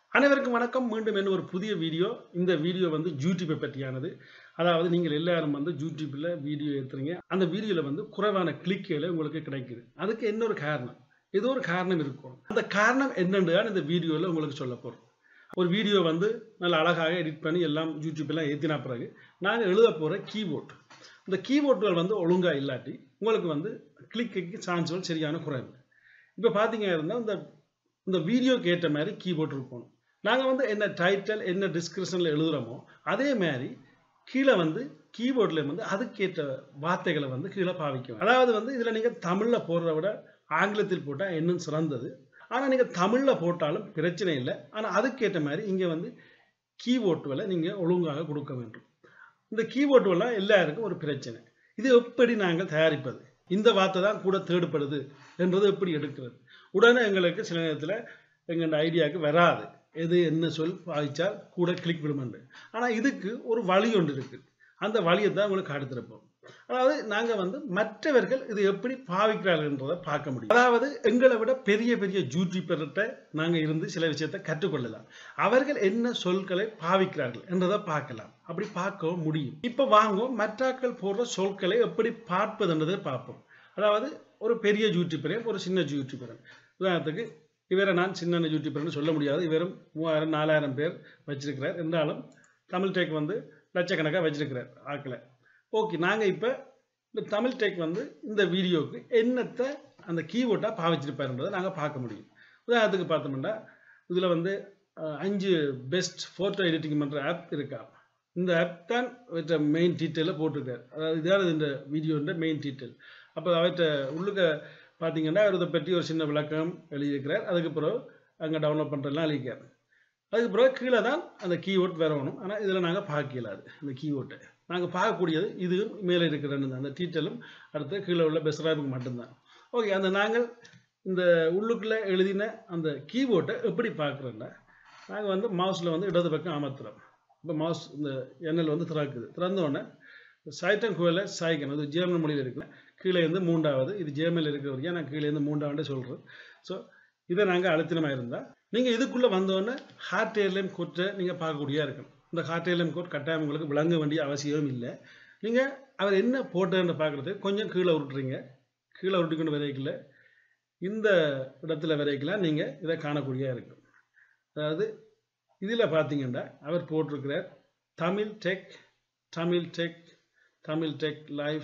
அனைவருக்கும் வணக்கம் மீண்டும் என்ன ஒரு புதிய வீடியோ இந்த வீடியோ வந்து யூடியூப்பை பற்றியானது அதாவது நீங்கள் எல்லாரும் வந்து யூடியூப்பில் வீடியோ எடுத்துறீங்க அந்த வீடியோவில் வந்து குறைவான கிளிக்குகளை உங்களுக்கு கிடைக்குது அதுக்கு என்ன ஒரு காரணம் ஏதோ ஒரு காரணம் இருக்கும் அந்த காரணம் என்னன்னு தான் இந்த வீடியோவில் உங்களுக்கு சொல்ல போகிறோம் ஒரு வீடியோ வந்து நல்ல அழகாக எடிட் பண்ணி எல்லாம் யூடியூப்லாம் ஏற்றினா பிறகு நாங்கள் எழுத போகிற கீபோர்ட் இந்த கீபோர்டுகள் வந்து ஒழுங்காக இல்லாட்டி உங்களுக்கு வந்து கிளிக்கு சான்ஸ்கள் சரியான குறைவு இப்போ பார்த்தீங்க இருந்தால் இந்த இந்த வீடியோக்கு ஏற்ற மாதிரி கீபோர்ட் இருக்கணும் நாங்கள் வந்து என்ன டைட்டில் என்ன டிஸ்கிரிப்ஷனில் எழுதுகிறோமோ அதே மாதிரி கீழே வந்து கீபோர்டில் வந்து அதுக்கேற்ற வார்த்தைகளை வந்து கீழே பாவிக்கும் அதாவது வந்து இதில் நீங்கள் தமிழில் போடுறத விட ஆங்கிலத்தில் போட்டால் இன்னும் சிறந்தது ஆனால் நீங்கள் தமிழில் போட்டாலும் பிரச்சனை இல்லை ஆனால் அதுக்கேற்ற மாதிரி இங்கே வந்து கீபோர்டுகளை நீங்கள் ஒழுங்காக கொடுக்க வேண்டும் இந்த கீபோர்டுலாம் எல்லாருக்கும் ஒரு பிரச்சனை இது எப்படி நாங்கள் தயாரிப்பது இந்த வார்த்தை தான் கூட தேடுப்படுது என்றது எப்படி எடுக்கிறது உடனே எங்களுக்கு சில நேரத்தில் எங்கள் ஐடியாவுக்கு வராது எது என்ன சொல் பாதிச்சால் கூட கிளிக் விடுமென்று ஆனால் இதுக்கு ஒரு வழி ஒன்று இருக்குது அந்த வழியை தான் உங்களுக்கு அடுத்திருப்போம் அதாவது நாங்கள் வந்து மற்றவர்கள் இது எப்படி பாவிக்கிறார்கள் என்றதை பார்க்க முடியும் அதாவது எங்களை விட பெரிய பெரிய யூடியூபர்கிட்ட நாங்கள் இருந்து சில விஷயத்தை கற்றுக்கொள்ளலாம் அவர்கள் என்ன சொற்களை பாவிக்கிறார்கள் என்றதை பார்க்கலாம் அப்படி பார்க்கவும் முடியும் இப்போ வாங்குவோம் மற்றாக்கள் போடுற சொற்களை எப்படி பார்ப்பதுன்றதை பார்ப்போம் அதாவது ஒரு பெரிய யூடியூபரையும் ஒரு சின்ன யூடியூபரையும் உதாரணத்துக்கு இவரை நான் சின்ன யூடியூபர்னு சொல்ல முடியாது இவரும் மூவாயிரம் நாலாயிரம் பேர் வச்சிருக்கிறார் என்றாலும் தமிழ் டேக் வந்து லட்சக்கணக்காக வச்சிருக்கிறார் ஆக்களை ஓகே நாங்கள் இப்போ இந்த தமிழ் டேக் வந்து இந்த வீடியோவுக்கு என்னத்தை அந்த கீபோர்டாக பாவிச்சிருப்பாருன்றதை நாங்கள் பார்க்க முடியும் உதாரணத்துக்கு பார்த்தோம்னா இதில் வந்து அஞ்சு பெஸ்ட் ஃபோட்டோ எடிட்டிங் பண்ணுற ஆப் இருக்கா இந்த ஆப் தான் அவற்ற மெயின் டீட்டெயிலில் போட்டிருக்காரு அதாவது இதான் இந்த வீடியோன்ற மெயின் டீட்டெயில் அப்போ அவற்ற உள்ளுக்க பார்த்தீங்கன்னா இதை பற்றி ஒரு சின்ன விளக்கம் எழுதியிருக்கிறார் அதுக்கு பிறகு அங்கே டவுன்லோட் பண்ணுறதுலாம் எழுதிக்கிறார் அதுக்கு பிறகு கீழே தான் அந்த கீபோர்ட் வரணும் ஆனால் இதில் நாங்கள் பார்க்க இயலாது இந்த கீபோர்ட்டை நாங்கள் பார்க்கக்கூடியது இதுவும் மேலே இருக்கிறன்னு அந்த டீட்டெயிலும் அடுத்து கீழே உள்ள பெஸ்ராப்புக்கு மட்டும்தான் ஓகே அந்த நாங்கள் இந்த உள்ளுக்குள்ளே எழுதின அந்த கீபோர்ட்டை எப்படி பார்க்குறோன்னா நாங்கள் வந்து மவுஸில் வந்து இடது பக்கம் அமர்த்துறோம் இப்போ மவுஸ் இந்த எண்ணெயில் வந்து திறக்குது திறந்தோடனே சைட்டன் குவலை சாய்க்கணும் அது ஜேர்மன் மொழியில் இருக்குல்ல கீழே இருந்து மூன்றாவது இது ஜேர்மனில் இருக்கிற வரைக்கும் நான் கீழே இருந்து மூன்றாவது சொல்கிறேன் ஸோ இதை நாங்கள் அழுத்தினமாக இருந்தால் நீங்கள் இதுக்குள்ளே வந்தோடனே ஹார்ட் ஏர்லைம் கோட்டை நீங்கள் பார்க்கக்கூடியா இருக்கும் இந்த ஹார்ட் ஏர்லைம் கோட் கட்டாயம் உங்களுக்கு விளங்க வேண்டிய அவசியம் இல்லை நீங்கள் அவர் என்ன போட்டேன்னு பார்க்குறதுக்கு கொஞ்சம் கீழே உருட்டுறீங்க கீழே உருட்டிக்கொண்டு விதைக்கல இந்த இடத்துல விதைக்கலாம் நீங்கள் இதை காணக்கூடியா இருக்கும் அதாவது இதில் பார்த்தீங்கன்னா அவர் போட்டிருக்கிறார் Tamil tech Tamil tech Tamil tech live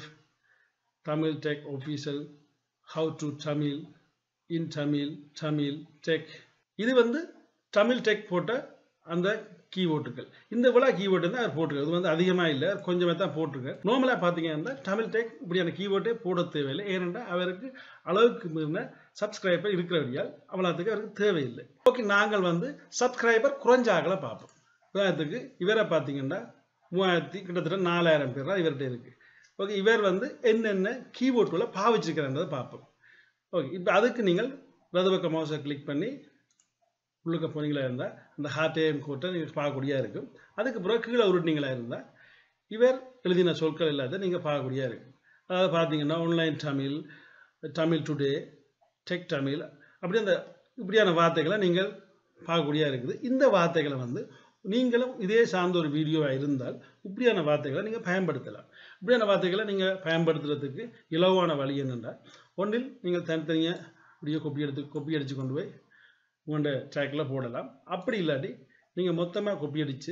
Tamil tech official how to Tamil in Tamil Tamil tech இது வந்து தமிழ் டெக் போட்ட அந்த கீபோர்டுகள் இந்த விழா கீபோர்டு தான் அவர் போட்டிருக்காரு இது வந்து அதிகமாக இல்லை கொஞ்சமாக தான் போட்டிருக்காரு நார்மலாக பார்த்தீங்கன்னா தமிழ் டெக் இப்படியான கீபோர்டே போட தேவையில்லை ஏனென்றால் அவருக்கு அளவுக்கு மீறின சப்ஸ்கிரைபர் இருக்கிறபடியால் அவ்வளோத்துக்கு அவருக்கு தேவையில்லை ஓகே நாங்கள் வந்து சப்ஸ்கிரைபர் குறைஞ்சாக்களை பார்ப்போம் உதாரணத்துக்கு இவரை பார்த்தீங்கன்னா மூவாயிரத்தி கிட்டத்தட்ட நாலாயிரம் பேர் தான் இவர்கிட்ட இருக்கு ஓகே இவர் வந்து என்னென்ன கீபோர்டுகளை பாவிச்சிருக்கிறான்றதை பார்ப்போம் ஓகே இப்போ அதுக்கு நீங்கள் வலது பக்க மவுஸை கிளிக் பண்ணி உள்ளுக்க போனீங்களா இருந்தால் அந்த ஹார்ட் ஏம் கோட்டை நீங்கள் பார்க்கக்கூடியா இருக்கும் அதுக்கு பிறகு கீழே உருட்டினீங்களா இருந்தால் இவர் எழுதின சொற்கள் இல்லாத நீங்கள் பார்க்கக்கூடியா இருக்கும் அதாவது பார்த்தீங்கன்னா online Tamil Tamil today tech Tamil அப்படி அந்த இப்படியான வார்த்தைகளை நீங்கள் பார்க்கக்கூடியா இருக்குது இந்த வார்த்தைகளை வந்து நீங்களும் இதே சார்ந்த ஒரு வீடியோவாக இருந்தால் இப்படியான வார்த்தைகளை நீங்கள் பயன்படுத்தலாம் இப்படியான வார்த்தைகளை நீங்கள் பயன்படுத்துறதுக்கு இலவான வழி என்னென்றால் ஒன்றில் நீங்கள் தனித்தனியாக வீடியோ கொப்பி எடுத்து கொப்பி அடித்து கொண்டு போய் உங்களோட ட்ராக்கில் போடலாம் அப்படி இல்லாட்டி நீங்கள் மொத்தமாக கொப்பி அடித்து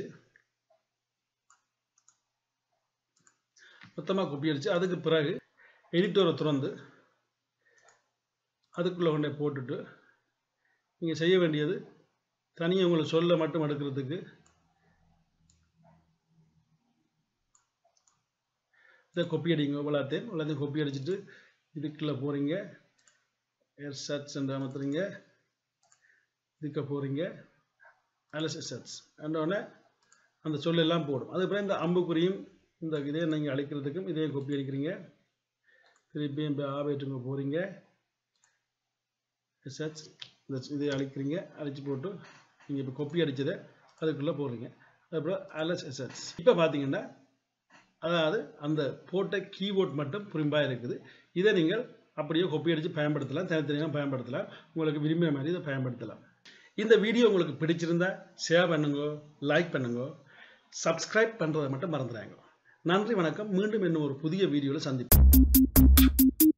மொத்தமாக கொப்பி அடித்து அதுக்கு பிறகு எடிட்டோரை திறந்து அதுக்குள்ளே கொண்டே போட்டுட்டு நீங்கள் செய்ய வேண்டியது தனியாக உங்களை சொல்ல மட்டும் எடுக்கிறதுக்கு இதை கொப்பி அடிங்க எல்லாத்தையும் எல்லாத்தையும் கொப்பி அடிச்சுட்டு இதுக்குள்ள போகிறீங்க ஏர் சர்ச் என்று அமர்த்துறீங்க இதுக்க போகிறீங்க அலஸ் சர்ச் உடனே அந்த சொல்லெல்லாம் போடும் அதுக்கப்புறம் இந்த அம்புக்குறியும் இந்த இதே நீங்கள் அழிக்கிறதுக்கும் இதையும் கொப்பி அடிக்கிறீங்க திருப்பியும் இப்போ ஆபேட்டுங்க போகிறீங்க சர்ச் இந்த இதை அழிக்கிறீங்க அழிச்சு போட்டு நீங்கள் இப்போ கொப்பி அடித்ததை அதுக்குள்ளே போடுறீங்க அதுக்கப்புறம் அலஸ் எஸ்எஸ் இப்போ பார்த்தீங்கன்னா அதாவது அந்த போட்ட கீபோர்ட் மட்டும் புரிம்பாக இருக்குது இதை நீங்கள் அப்படியே கொப்பி அடித்து பயன்படுத்தலாம் தனித்தனியாக பயன்படுத்தலாம் உங்களுக்கு விரும்பிய மாதிரி இதை பயன்படுத்தலாம் இந்த வீடியோ உங்களுக்கு பிடிச்சிருந்தா ஷேர் பண்ணுங்க லைக் பண்ணுங்க சப்ஸ்கிரைப் பண்ணுறதை மட்டும் மறந்துடாங்க நன்றி வணக்கம் மீண்டும் இன்னும் ஒரு புதிய வீடியோவில் சந்திப்போம்